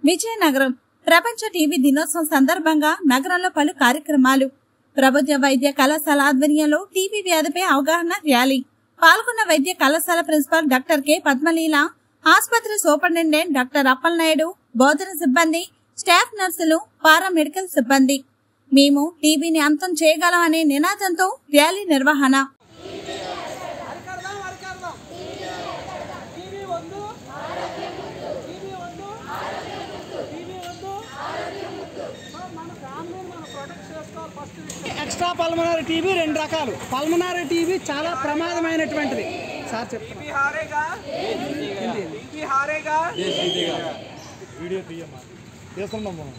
విజయనగరం ప్రపంచ టీవీ దినోత్సవం సందర్భంగా నగరంలో పలు కార్యక్రమాలు ప్రభుత్వ వైద్య కళాశాల ఆధ్వర్యంలో టీబీ వ్యాధిపై అవగాహన ర్యాలీ పాల్గొన్న వైద్య కళాశాల ప్రిన్సిపాల్ డాక్టర్ కె పద్మలీల ఆసుపత్రి సూపరింటెండెంట్ డాక్టర్ అప్పలనాయుడు బోధన సిబ్బంది స్టాఫ్ నర్సులు పారామెడికల్ సిబ్బంది మేము టీబీని అంతం చేయగలం అనే నినాదంతో ర్యాలీ నిర్వహణ అరికడదాం అరికడదాం టీవీ వద్దు టీవీ వద్దు టీవీ వద్దు సో మన ఫ్యామిలీని మనం ప్రొటెక్ట్ చేసుకోవాలి ఫస్ట్ ఎక్స్ట్రా పల్మనరీ టీవీ రెండు రకాలు పల్మనరీ టీవీ చాలా ప్రమాదమైనటువంటిది సార్ చెప్తాను హారేగా టీవీ హారేగా వీడియో తీయమ్మా చేస్తున్నాం మనం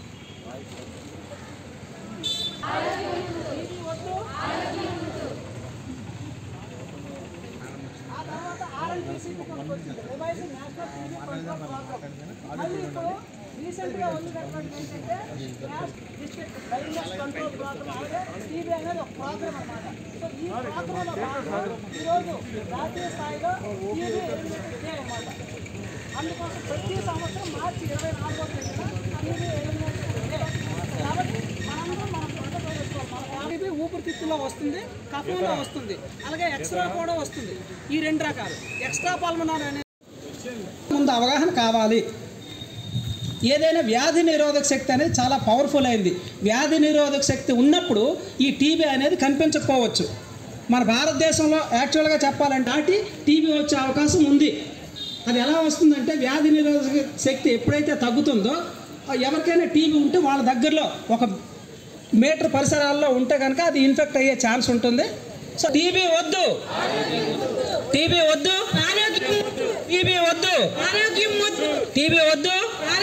రీసెంట్గా వదిలినటువంటి ఏంటంటే డిస్ట్రిక్ట్ వైరస్ కంట్రోల్ ప్రోగ్రామ్ అలాగే టీబీ అనేది ఒక ప్రోగ్రామ్ అన్నమాట సో ఈ ప్రోగ్రాంలో భాగంగా ఈరోజు జాతీయ స్థాయిలో టీబీ ఎలిమినేషన్ డే అన్నమాట అందుకోసం ప్రతి సంవత్సరం మార్చి ఇరవై నాలుగో తేదీన టీబీ ఎలిమినేషన్ డే కాబట్టి మనందరం మనం ప్రోటోకాల్ వేసుకోవాలి మన టీబీ ఊపిరితిత్తులో వస్తుంది కఫంలో వస్తుంది అలాగే ఎక్స్ట్రా కూడా వస్తుంది ఈ రెండు రకాలు ఎక్స్ట్రా పల్మనర్ అనేది ముందు అవగాహన కావాలి ఏదైనా వ్యాధి నిరోధక శక్తి అనేది చాలా పవర్ఫుల్ అయింది వ్యాధి నిరోధక శక్తి ఉన్నప్పుడు ఈ టీబీ అనేది కనిపించకపోవచ్చు మన భారతదేశంలో యాక్చువల్గా చెప్పాలంటే నాటి టీబీ వచ్చే అవకాశం ఉంది అది ఎలా వస్తుందంటే వ్యాధి నిరోధక శక్తి ఎప్పుడైతే తగ్గుతుందో ఎవరికైనా టీబీ ఉంటే వాళ్ళ దగ్గరలో ఒక మీటర్ పరిసరాల్లో ఉంటే కనుక అది ఇన్ఫెక్ట్ అయ్యే ఛాన్స్ ఉంటుంది సో టీబీ వద్దు టీబీ వద్దు టీబీ వద్దు టీబీ వద్దు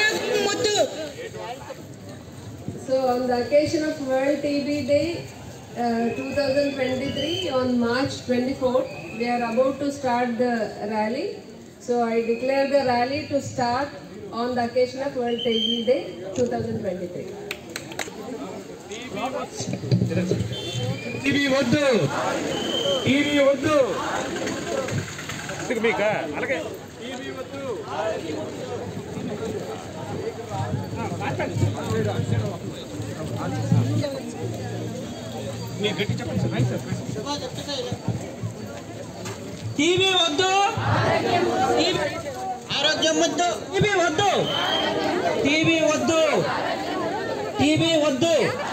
So on the occasion of World TB Day uh, 2023 on March 24th, we are about to start the rally. So I declare the rally to start on the occasion of World TB Day 2023. TV వద్దు TV వద్దు మీకు మీకా అలాగే TV వద్దు మీరు గట్టి చెప్పండి sir right sir TV వద్దు ఆరోగ్యం వద్దు టీవీ వద్దు టీవీ వద్దు టీవీ వద్దు